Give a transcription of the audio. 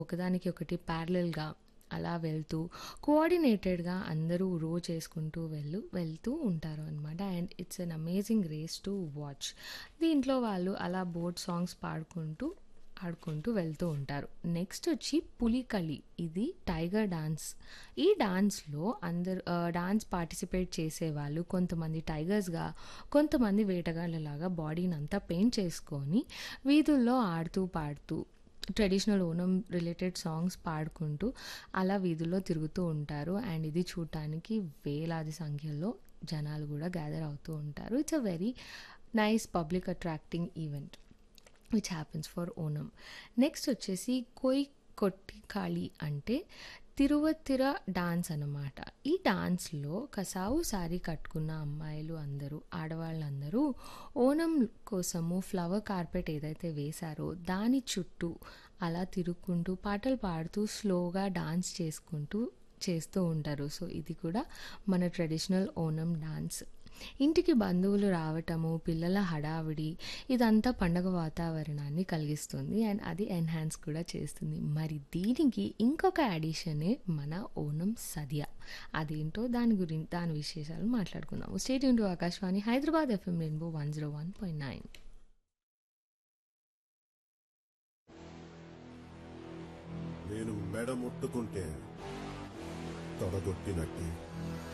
ఒకదానికి ఒకటి ప్యారలల్‌గా అలా వెళ్తూ కోఆర్డినేటెడ్‌గా అందరూ రో చేసుకుంటూ వెళ్ళు వెళ్తూ ఉంటారు అనమాట. And it's an amazing race to watch. దీంట్లో వాళ్ళు అలా బోట్ సాంగ్స్ పాడుకుంటూ, ఆడుకుంటూ వెళ్తూ ఉంటారు. నెక్స్ట్ వచ్చి పులికలి. ఇది టైగర్ డాన్స్. ఈ డాన్స్‌లో అందరూ ఆహ్, డాన్స్ పార్టిసిపేట్ చేసేవాళ్ళు కొంతమంది టైగర్స్‌గా, కొంతమంది వేటగాళ్ళలాగా బాడీనంతా పెయింట్ చేసుకొని వీధుల్లో ఆడుతూ, పాడుతూ ట్రెడిషనల్ ఓనం రిలేటెడ్ సాంగ్స్ పాడుకుంటూ అలా వీధుల్లో తిరుగుతూ ఉంటారు. అండ్ ఇది చూడటానికి వేలాది సంఖ్యలో జనాలు గూడా గ్యాదర్ అవుతూ ఉంటారు. It's a very nice public attracting event which happens for Onam. Next వచ్చేసి కొయ్ కొట్టి కాళి అంటే తిరువత్తిర డాన్స్ అనమాట. ఈ డాన్స్‌లో కసావు సారీ కట్టుకున్న అమ్మాయిలు అందరూ, ఆడవాళ్ళందరూ ఓనం కోసము ఫ్లవర్ కార్పెట్ ఏదైతే వేశారో దాని చుట్టూ అలా తిరుక్కుంటూ, పాటలు పాడుతూ స్లోగా డాన్స్ చేసుకుంటూ చేస్తూ ఉంటారు. సో, ఇది కూడా మన ట్రెడిషనల్ ఓనం డాన్స్. ఇంటికి బంధువులు రావటము, పిల్లల హడావిడి ఇదంతా పండగ వాతావరణాన్ని కలిగిస్తుంది. అండ్ అది ఎన్హాన్స్ కూడా చేస్తుంది. మరి దీనికి ఇంకొక అడిషనే మన ఓనం సద్య. అదేంటో దాని గురిం దాని విశేషాలు మాట్లాడుకుందాం. Stay tune to Akashvani Hyderabad FM rainbow 101.9 నేను మెడ ముట్టుకుంటే తొడగొట్టినట్టే